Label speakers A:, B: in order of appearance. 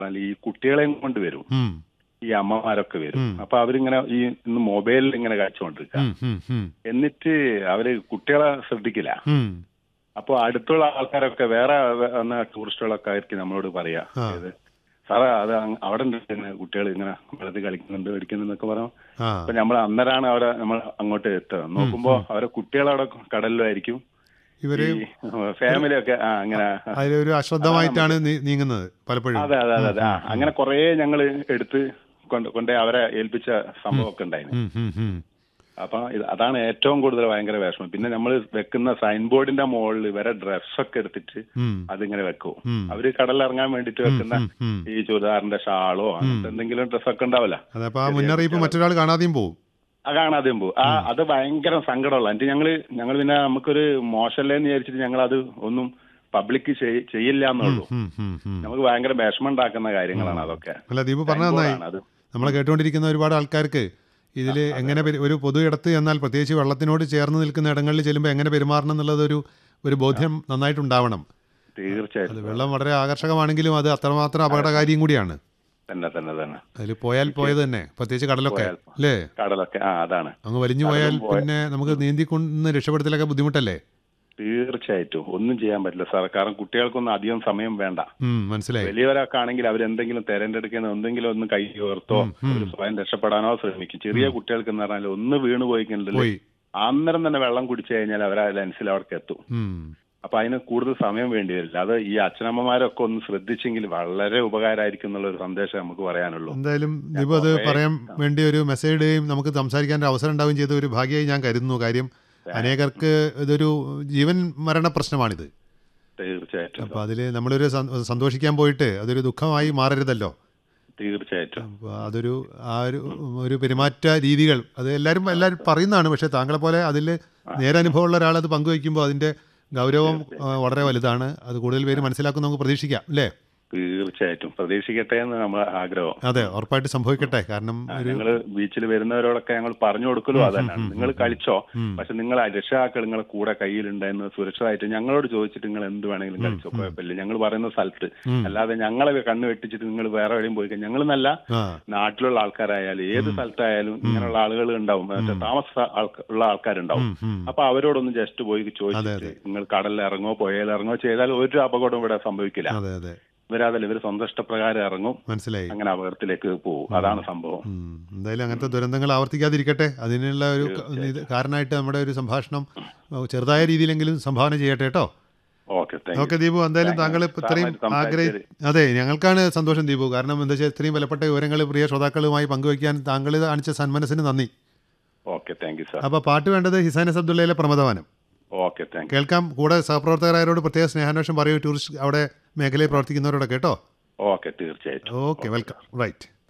A: പറഞ്ഞാൽ ഈ കുട്ടികളെയും കൊണ്ട് വരും
B: ഉം,
A: ഈ അമ്മമാരൊക്കെ വരും
B: ഉം.
A: അപ്പൊ അവരിങ്ങനെ ഈ ഇന്ന് മൊബൈലിൽ ഇങ്ങനെ കാഴ്ചകൊണ്ടിരിക്കുക
B: ഉം, ഉം, ഉം,
A: എന്നിട്ട് അവര് കുട്ടികളെ ശ്രദ്ധിക്കില്ല
B: ഉം.
A: അപ്പൊ അടുത്തുള്ള ആൾക്കാരൊക്കെ വേറെ വ- വന്ന ടൂറിസ്റ്റുകളൊക്കെ ആയിരിക്കും നമ്മളോട് പറയാ
B: ആ.
A: ഇത് സാറേ അത് അങ് അവിടെ കുട്ടികൾ ഇങ്ങനെ വെള്ളത്തിൽ കളിക്കുന്നുണ്ട് കളിക്കുന്നുണ്ടൊക്കെ പറഞ്ഞു
B: ആ
A: അപ്പൊ നമ്മൾ അന്നേരമാണ് അവരെ നമ്മൾ അങ്ങോട്ട് എത്തുക നോക്കുമ്പോ അവരെ കുട്ടികളവിടെ കടലിലായിരിക്കും
B: ഇവര്
A: ഈ ഫാമിലി ഒക്കെ ആ അങ്ങനെ
B: അതിലൊരു അശ്രദ്ധമായിട്ടാണ് നീ- നീങ്ങുന്നത് പലപ്പോഴും
A: അതെ അതെ അതെ അതെ ആ അങ്ങനെ കുറേ ഞങ്ങൾ എടുത്ത് കൊണ്ട് കൊണ്ടേ അവരെ ഏൽപ്പിച്ച സംഭവമൊക്കെ ഉണ്ടായിരുന്നു
B: ഉം, ഉം, ഉം.
A: അപ്പൊ ഇത് അതാണ് ഏറ്റവും കൂടുതൽ ഭയങ്കര വിഷമം പിന്നെ നമ്മൾ വെക്കുന്ന സൈൻ ബോർഡിന്റെ മുകളിൽ ഇവരെ ഡ്രസ്സൊക്കെ എടുത്തിട്ട്
B: ഉം,
A: അതിങ്ങനെ വെക്കും
B: ഉം.
A: അവര് കടലിറങ്ങാൻ വേണ്ടിട്ട് വെക്കുന്ന
B: ഉം, ഉം.
A: ഈ ചുരിദാറിന്റെ ഷാളോ അങ്ങനത്തെ എന്തെങ്കിലും ഡ്രസ്സൊക്കെ ഉണ്ടാവില്ല
B: അതപ്പോ ആ മുന്നറിയിപ്പ് മറ്റൊരാൾ കാണാതെയും പോവും
A: അത് കാണാതെയും പോകും ആ അത് ഭയങ്കര സങ്കടമുള്ള എന്നിട്ട് ഞങ്ങള് ഞങ്ങൾ പിന്നെ നമുക്കൊരു മോശമല്ലേന്ന് വിചാരിച്ചിട്ട് ഞങ്ങൾ അത് ഒന്നും പബ്ലിക് ചെയ്യില്ല എന്നുള്ളൂ
B: ഉം, ഉം, ഉം.
A: നമുക്ക് ഭയങ്കര വിഷമം ഉണ്ടാക്കുന്ന കാര്യങ്ങളാണ് അതൊക്കെ
B: അല്ല ദീപു പറഞ്ഞ നന്നായി
A: ആണ് അത്
B: നമ്മളെ കേട്ടുകൊണ്ടിരിക്കുന്ന ഒരുപാട് ആൾക്കാർക്ക് ഇതിൽ എങ്ങനെ പെരു- ഒരു പൊതു ഇടത്ത് എന്നാൽ പ്രത്യേകിച്ച് വെള്ളത്തിനോട് ചേർന്ന് നിൽക്കുന്ന ഇടങ്ങളിൽ ചെല്ലുമ്പോൾ എങ്ങനെ പെരുമാറണം എന്നുള്ളത് ഒരു ഒരു ബോധ്യം നന്നായിട്ടുണ്ടാവണം അത്
A: തീർച്ചയായിട്ടും
B: വെള്ളം വളരെ ആകർഷകമാണെങ്കിലും അത് അത്രമാത്രം അപകടകാരിയും കൂടിയാണ്
A: തന്നെ തന്നെ തന്നെ
B: അതിൽ പോയാൽ പോയത് തന്നെ പ്രത്യേകിച്ച് കടലൊക്കെ അല്ലേ
A: കടലൊക്കെ ആ അതാണ്
B: അങ്ങ് വലിഞ്ഞു പോയാൽ പിന്നെ നമുക്ക് നീന്തിക്കൊണ്ട് രക്ഷപ്പെടുത്തലൊക്കെ ബുദ്ധിമുട്ടല്ലേ
A: തീർച്ചയായിട്ടും ഒന്നും ചെയ്യാൻ പറ്റില്ല സാർ കാരണം കുട്ടികൾക്കൊന്നും അധികം സമയം വേണ്ട
B: ഉം, മനസ്സിലായി
A: വലിയവരൊക്കെ ആണെങ്കിൽ അവരെന്തെങ്കിലും തെരഞ്ഞെടുക്കുന്ന എന്തെങ്കിലും ഒന്ന് കൈ ഉയർത്തോ ഒരു സ്വയം രക്ഷപ്പെടാനോ ശ്രമിക്കും ചെറിയ കുട്ടികൾക്ക് എന്ന് പറഞ്ഞാൽ ഒന്ന് വീണ് പോയി കഴിഞ്ഞാൽ
B: പോയി
A: അന്നേരം തന്നെ വെള്ളം കുടിച്ചു കഴിഞ്ഞാൽ അവർ ആ ലെൻസിൽ അവർക്ക് എത്തും
B: ഉം.
A: അപ്പൊ അതിന് കൂടുതൽ സമയം വേണ്ടി വരില്ല അത് ഈ അച്ഛനമ്മമാരൊക്കെ ഒന്ന് ശ്രദ്ധിച്ചെങ്കിൽ വളരെ ഉപകാരമായിരിക്കും എന്നുള്ള ഒരു സന്ദേശം നമുക്ക് പറയാനുള്ളൂ
B: എന്തായാലും ദീപു അത് പറയാൻ വേണ്ടി ഒരു മെസ്സേജ് ഇടുകയും നമുക്ക് സംസാരിക്കാൻ ഒരു അവസരം ഉണ്ടാവുകയും ചെയ്ത ഒരു ഭാഗ്യമായി ഞാൻ കരുതുന്നു കാര്യം അനേകർക്ക് ഇതൊരു ജീവൻ മരണ പ്രശ്നമാണിത്
A: തീർച്ചയായിട്ടും
B: അപ്പോൾ അതിൽ നമ്മളൊരു സ- സന്തോഷിക്കാൻ പോയിട്ട് അതൊരു ദുഃഖമായി മാറരുതല്ലോ
A: തീർച്ചയായിട്ടും
B: അപ്പോൾ അതൊരു ആ ഒരു ഒരു പെരുമാറ്റ രീതികൾ അത് എല്ലാവരും എല്ലാവരും പറയുന്നതാണ് പക്ഷേ താങ്കളെ പോലെ അതിൽ നേരനുഭവമുള്ള ഒരാൾ അത് പങ്കുവയ്ക്കുമ്പോൾ അതിൻ്റെ ഗൗരവം ആ, വളരെ വലുതാണ് അത് കൂടുതൽ പേര് മനസ്സിലാക്കും നമുക്ക് പ്രതീക്ഷിക്കാം അല്ലേ
A: തീർച്ചയായിട്ടും പ്രതീക്ഷിക്കട്ടെ എന്ന് നമ്മൾ ആഗ്രഹം
B: അതെ ഉറപ്പായിട്ട് സംഭവിക്കട്ടെ കാരണം ഒരു
A: ഞങ്ങൾ ബീച്ചിൽ വരുന്നവരോടൊക്കെ ഞങ്ങൾ പറഞ്ഞു കൊടുക്കലോ അതന്നാണ് നിങ്ങൾ കളിച്ചോ പക്ഷെ നിങ്ങൾ രക്ഷാക്കൾ നിങ്ങളെ കൂടെ കയ്യിലുണ്ടെന്ന് സുരക്ഷിതമായിട്ട് ഞങ്ങളോട് ചോദിച്ചിട്ട് നിങ്ങൾ എന്ത് വേണമെങ്കിലും കളിച്ചോ കുഴപ്പമില്ല ഞങ്ങൾ പറയുന്ന സ്ഥലത്ത് അല്ലാതെ ഞങ്ങളെ കണ്ണ് വെട്ടിച്ചിട്ട് നിങ്ങൾ വേറെ എവിടെയും പോയി കഴിഞ്ഞാൽ ഞങ്ങൾ നല്ല
B: ആ
A: നാട്ടിലുള്ള ആൾക്കാരായാലും ഏത് സ്ഥലത്തായാലും ഇങ്ങനെയുള്ള ആളുകൾ ഉണ്ടാവും മറ്റേ താമസ ആൾക്ക- ഉള്ള ആൾക്കാരുണ്ടാവും
B: ഉം, ഉം.
A: അപ്പൊ അവരോടൊന്ന് ജസ്റ്റ് പോയി ചോദിച്ചിട്ട് നിങ്ങൾ കടലിൽ ഇറങ്ങോ പുഴയിൽ ഇറങ്ങോ ചെയ്താൽ ഒരു അപകടവും ഇവിടെ സംഭവിക്കില്ല
B: അതെ അതെ
A: ഇവരതല്ല ഇവർ സ്വന്തം ഇഷ്ടപ്രകാരം ഇറങ്ങും
B: മനസ്സിലായി
A: അങ്ങനെ അപകടത്തിലേക്ക് പോകും അതാണ് സംഭവം
B: ഉം. എന്തായാലും അങ്ങനത്തെ ദുരന്തങ്ങൾ ആവർത്തിക്കാതിരിക്കട്ടെ അതിനുള്ള ഒരു ക- ഇത് കാരണമായിട്ട് നമ്മുടെ ഒരു സംഭാഷണം ഏഹ്, ചെറുതായ രീതിയിലെങ്കിലും സംഭാവന ചെയ്യട്ടെ കേട്ടോ
A: ഓക്കെ താങ്ക്
B: ഓക്കെ ദീപു എന്തായാലും താങ്കൾ ഇപ്പം ഇത്രയും
A: സാറുമായിട്ട്
B: ആഗ്രഹി അതെ ഞങ്ങൾക്കാണ് സന്തോഷം ദീപു കാരണം എന്താ വെച്ചാൽ ഇത്രയും വിലപ്പെട്ട വിവരങ്ങൾ പ്രിയ ശ്രോതാക്കളുമായി പങ്കുവയ്ക്കാൻ താങ്കൾ കാണിച്ച സന്മനസ്സിന് നന്ദി
A: ഓക്കെ താങ്ക് യു സാർ
B: അപ്പോൾ പാട്ട് വേണ്ടത് ഹിസാനസ് അബ്ദുള്ളയിലെ പ്രമദവാനം
A: ഓക്കെ താങ്ക് യു
B: കേൾക്കാം കൂടെ സഹപ്രവർത്തകരായവരോട് പ്രത്യേക സ്നേഹാന്വേഷണം പറയൂ ടൂറിസ്റ്റ് അവിടെ മേഖലയിൽ പ്രവർത്തിക്കുന്നവരോടൊക്കെ കേട്ടോ
A: ഓക്കെ തീർച്ചയായിട്ടും
B: ഓക്കെ വെൽക്കം റൈറ്റ്